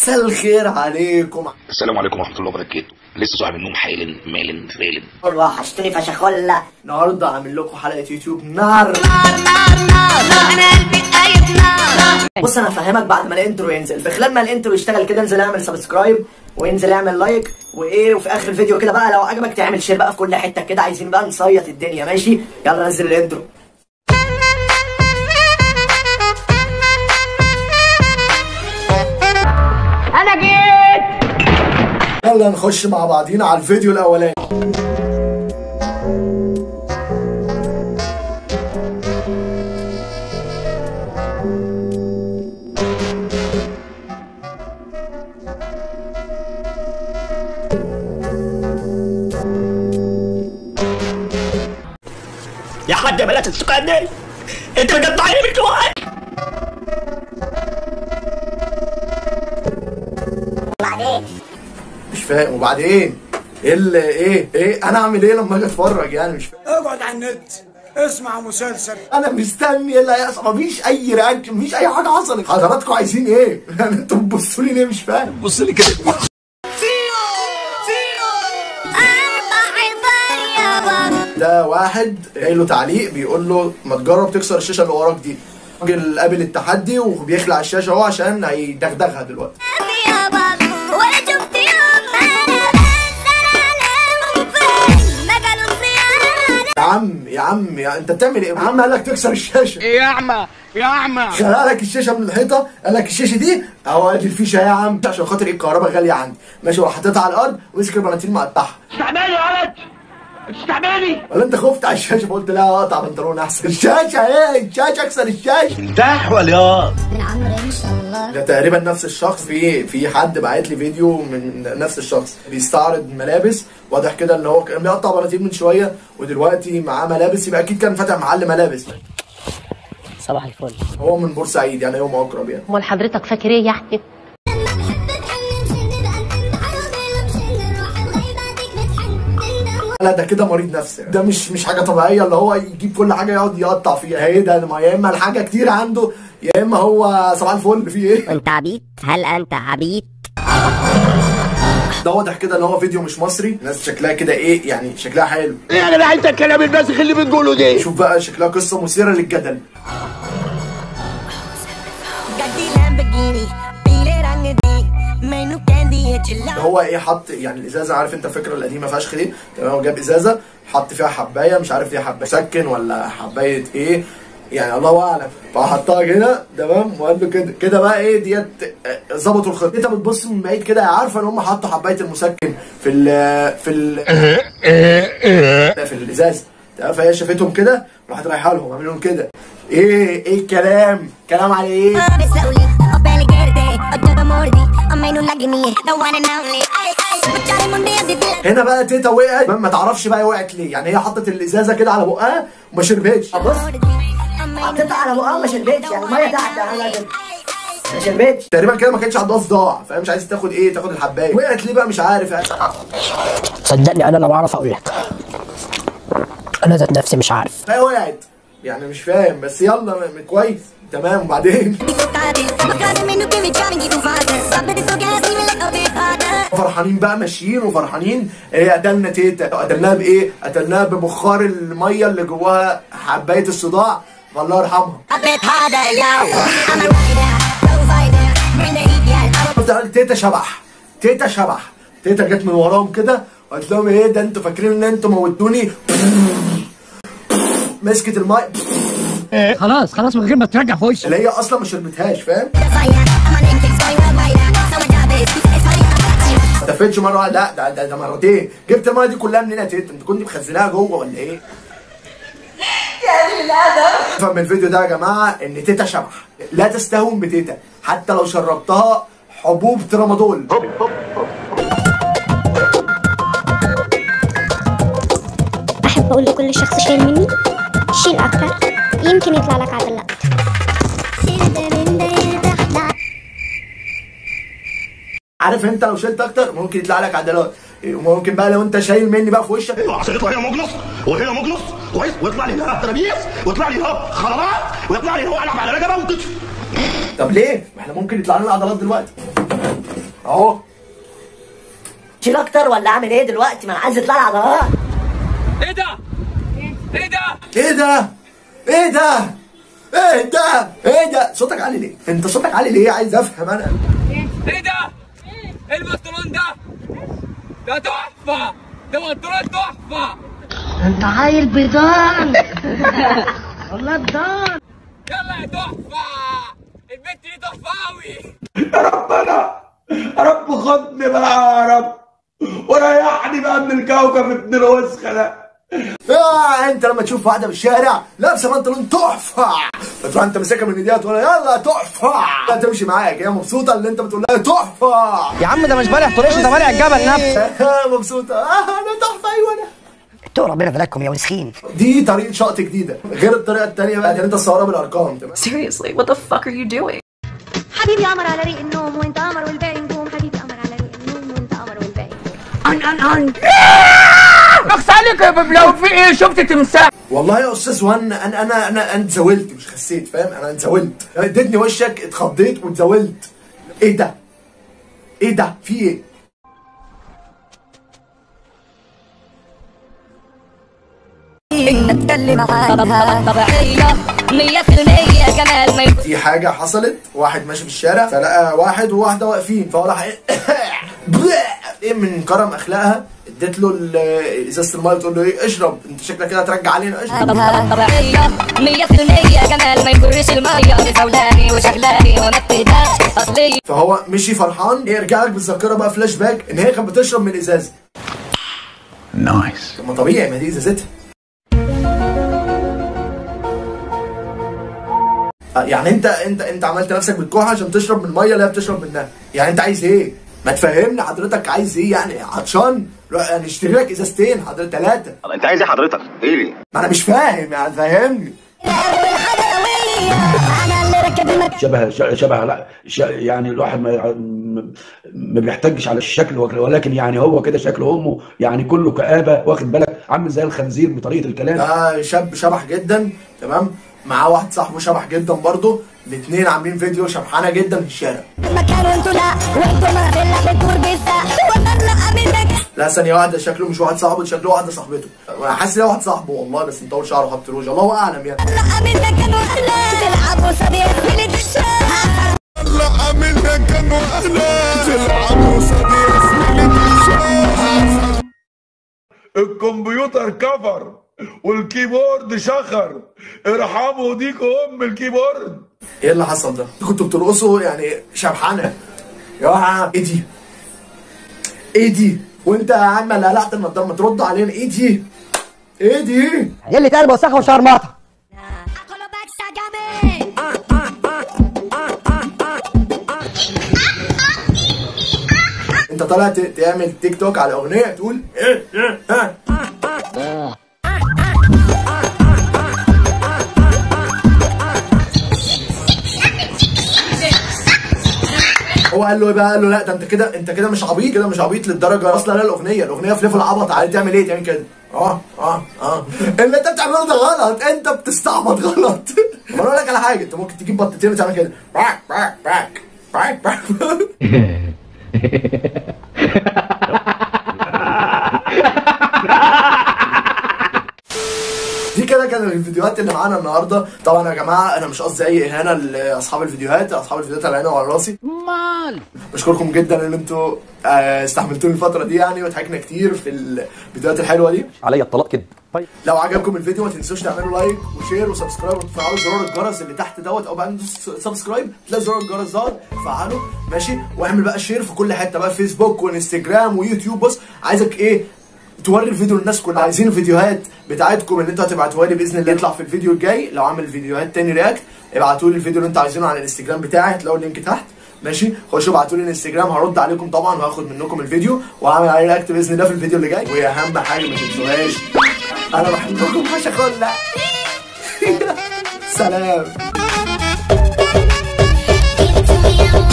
مساء الخير عليكم السلام عليكم ورحمه الله وبركاته لسه صاحي من النوم حالا مالا فعلا مرة وحشتني فشخلة النهارده عامل لكم حلقه يوتيوب نار انا قلبي قايد نار بص انا هفهمك بعد ما الانترو ينزل في خلال ما الانترو يشتغل كده انزل اعمل سبسكرايب وانزل اعمل لايك وايه وفي اخر الفيديو كده بقى لو عجبك تعمل شير بقى في كل حته كده عايزين بقى نصيط الدنيا ماشي يلا نزل الانترو انا جيت يلا نخش مع بعضينا على الفيديو الاولاني يا حاج بلاش تسقطني انت مقطعني من جواي مش فاهم وبعدين ايه اللي ايه ايه انا اعمل ايه لما اجي اتفرج يعني مش فاهم اقعد على النت اسمع مسلسل انا مستني ايه اللي هيحصل مفيش اي رياكشن مفيش اي حاجه حصلت حضراتكم عايزين ايه يعني انتوا بتبصوا لي ليه مش فاهم بص لي كده ده واحد جاي له تعليق بيقول له ما تجرب تكسر الشاشه اللي وراك دي راجل قابل التحدي وبيخلع الشاشه اهو عشان هيدغدغها دلوقتي يا عم يا عم يا انت بتعمل ايه؟ يا عم قال لك تكسر الشاشه يا اعمى يا اعمى خلع لك الشاشه من الحيطه قال لك الشاشه دي اهو ادي الفيشه يا عم عشان خاطر ايه الكهرباء غاليه عندي ماشي وراح حاططها على الارض ومسك البناطيل مقطعها استعملني يا ولد استعملني ولا انت خفت على الشاشه فقلت لا اقطع بنطلون احسن الشاشه ايه الشاشه اكسر الشاشه ده تقريبا نفس الشخص في في حد بعت لي فيديو من نفس الشخص بيستعرض ملابس واضح كده ان هو كان بيقطع بناطيل من شويه ودلوقتي معاه ملابس يبقى اكيد كان فاتح محل ملابس صباح الفل هو من بورسعيد يعني يوم اقرب يعني امال حضرتك فاكر ايه يعني لا ده كده مريض نفسي ده مش مش حاجه طبيعيه اللي هو يجيب كل حاجه يقعد يقطع فيها ايه ده ما يا اما الحاجه كتير عنده يا اما هو صباح الفل في ايه انت عبيط هل انت عبيط ده واضح كده ان هو فيديو مش مصري الناس شكلها كده ايه يعني شكلها حلو ايه يا جدع انت الكلام الباسخ اللي بتقوله ده شوف بقى شكلها قصه مثيره للجدل ده هو ايه حط يعني الازازه عارف انت الفكره القديمه فشخ دي تمام هو جاب ازازه حط فيها حبايه مش عارف دي حبايه سكن ولا حبايه ايه يعني الله اعلم فحطها كده تمام وقال له كده كده بقى ايه ديت آه، ظبطوا الخط انت بتبص من بعيد كده عارفه ان هم حطوا حبايه المسكن في ال في ال في الازاز تمام فهي شافتهم كده راحت رايحه لهم عامل لهم كده ايه ايه الكلام كلام على ايه هنا بقى تيتا وقعت ما تعرفش بقى وقعت ليه يعني هي حطت الازازه كده على بقها وما شربتش بص حطيتها على بقها ما شربتش يعني الميه تحت على كده ما شربتش تقريبا كده ما كانش عندها صداع فهي مش عايزه تاخد ايه تاخد الحبايه وقعت ليه بقى مش عارف يعني صدقني انا لو اعرف اقول لك انا ذات نفسي مش عارف فهي وقعت يعني مش فاهم بس يلا م- م- كويس تمام وبعدين فرحانين بقى ماشيين وفرحانين ايه قتلنا تيتا قتلناها بايه قتلناها ببخار الميه اللي جواها حبايه الصداع والله يرحمها قلت تيتا شبح تيتا شبح تيتا جت من وراهم كده وقالت لهم ايه ده انتوا فاكرين ان انتوا موتوني مسكت الماء خلاص خلاص من غير ما ترجع في وشي اللي هي اصلا ما شربتهاش فاهم ما تفتش مره واحده لا ده ده, ده مرتين جبت المايه دي كلها منين يا تيتا انت كنت مخزناها جوه ولا ايه افهم من الفيديو ده يا جماعه ان تيتا شبح لا تستهون بتيتا حتى لو شربتها حبوب ترامادول أحب أقول لكل شخص شايل مني شيل أكتر يمكن يطلع لك عضلات عارف انت لو شلت اكتر ممكن يطلع لك عضلات وممكن بقى لو انت شايل مني بقى في وشك عشان يطلع هنا مجلس وهنا مجلس كويس ويطلع لي هنا ترابيز ويطلع لي هنا خضروات ويطلع لي هنا العب على رقبه وكتف طب ليه؟ ما احنا ممكن يطلع لنا عضلات دلوقتي اهو شيل اكتر ولا اعمل ايه دلوقتي ما انا عايز يطلع لي عضلات ايه ده ايه ده ايه ده ايه ده صوتك عالي ليه انت صوتك عالي ليه عايز افهم انا ايه ده؟ ايه البنطلون ده؟ ده تحفة! ده بنطلون تحفة! انت عيل بيضان والله بيضان يلا يا تحفة! البنت دي تحفة أوي! يا ربنا يا رب خدني بقى يا رب وريحني بقى من الكوكب ابن الوسخه ده آه انت لما تشوف واحده في الشارع لابسه بنطلون تحفه فتروح انت ماسكها من ايديها تقول لها يلا تحفه لا تمشي معاك هي مبسوطه اللي انت بتقول لها تحفه يا عم ده مش بالع طريش ده بالع الجبل نفسه مبسوطه اه انا تحفه ايوه انا اتقوا ربنا فلاكم يا وسخين دي طريقه شقط جديده غير الطريقه الثانيه بقى ان انت تصورها بالارقام تمام Seriously, what the fuck are you doing? حبيبي قمر على ريق النوم وانت قمر والباقي نجوم حبيبي قمر على ريق النوم وانت قمر والباقي اقصى عليك يا ببلو في ايه شفت تمساح والله يا استاذ وان انا انا انا انا اتزولت مش خسيت فاهم انا اتزولت اديتني وشك اتخضيت واتزولت ايه ده ايه ده في ايه اتكلم عنها طبيعية مية في المية جمال ما دي حاجة حصلت واحد ماشي في الشارع فلقى واحد وواحدة واقفين فهو راح ايه ايه من كرم اخلاقها اديت له ال- ازازة المية بتقول له ايه اشرب انت شكلك كده هترجع علينا اشرب طبيعية مية في المية جمال ما يجرش المية بفولاني وشغلاني وما بتهداش أصلي فهو مشي فرحان يرجع لك بالذاكرة بقى فلاش باك ان هي كانت بتشرب من الازازة نايس طب ما طبيعي ما دي ازازتها آه، يعني انت انت انت عملت نفسك بالكوع عشان تشرب من الميه اللي هي بتشرب منها يعني انت عايز ايه ما تفهمني حضرتك عايز ايه يعني عطشان روح يعني اشتري لك ازازتين حضرتك ثلاثه انت عايز ايه حضرتك ايه ليه ما انا مش فاهم يعني فهمني أنا اللي ركب المركب شبه شبه لا ش- يعني الواحد ما ما بيحتاجش على الشكل وك- ولكن يعني هو كده شكل امه يعني كله كآبه واخد بالك عامل زي الخنزير بطريقه الكلام ده شاب شبح جدا تمام معاه واحد صاحبه شبح جدا برضه الاثنين عاملين فيديو شبحانه جدا في الشارع مكان وانتوا لا وانتوا ما في اللي بتدور بالساق وانا منك لا ثانية واحدة شكله مش واحد صاحبه شكله واحدة صاحبته انا حاسس ان هو واحد صاحبه والله بس مطول شعره وحاطط روج الله اعلم يعني لا منك كانوا اهلا تلعبوا صديق اللي تشاء لا منك كانوا اهلا تلعبوا صديق الكمبيوتر كفر والكيبورد شخر ارحموا ديك ام الكيبورد ايه اللي حصل ده؟ كنتوا بترقصوا يعني شبحانه يا جماعه ايه دي؟ ايه دي؟ وانت يا عم اللي قلعت النضاره ما ترد علينا ايه دي؟ ايه دي؟ اللي قلب وسخه وشعر مقطع انت طالع ت- تعمل تيك توك على اغنيه تقول ايه ايه ها هو قال له ايه بقى؟ قال له لا ده انت كده انت كده مش عبيط كده مش عبيط للدرجه اصلا لا الاغنيه الاغنيه في ليفل عبط عليه تعمل ايه؟ تعمل كده اه اه اه اللي انت بتعمله ده غلط انت بتستعبط غلط ما انا اقول لك على حاجه انت ممكن تجيب بطتين وتعمل كده باك باك باك باك باك دي كده كان الفيديوهات اللي معانا النهارده طبعا يا جماعه انا مش قصدي اي اهانه لاصحاب الفيديوهات اصحاب الفيديوهات على عيني وعلى راسي مال بشكركم جدا ان انتوا آه، استحملتوني الفتره دي يعني وضحكنا كتير في الفيديوهات الحلوه دي عليا الطلاق كده طيب لو عجبكم الفيديو ما تنسوش تعملوا لايك وشير وسبسكرايب وتفعلوا زرار الجرس اللي تحت دوت او بقى ندوس سبسكرايب تلاقي زرار الجرس دوت فعله ماشي واعمل بقى شير في كل حته بقى فيسبوك وانستجرام ويوتيوب بص عايزك ايه توري الفيديو للناس كلها عايزين الفيديوهات بتاعتكم اللي انتوا هتبعتوها لي باذن الله يطلع في الفيديو الجاي لو عامل فيديوهات تاني رياكت ابعتوا لي الفيديو اللي انتوا عايزينه على الانستجرام بتاعي هتلاقوا اللينك تحت ماشي خشوا ابعتوا لي الانستجرام هرد عليكم طبعا وهاخد منكم الفيديو وهعمل عليه رياكت باذن الله في الفيديو اللي جاي واهم حاجه ما تنسوهاش انا بحبكم فشخ سلام Give it to me, I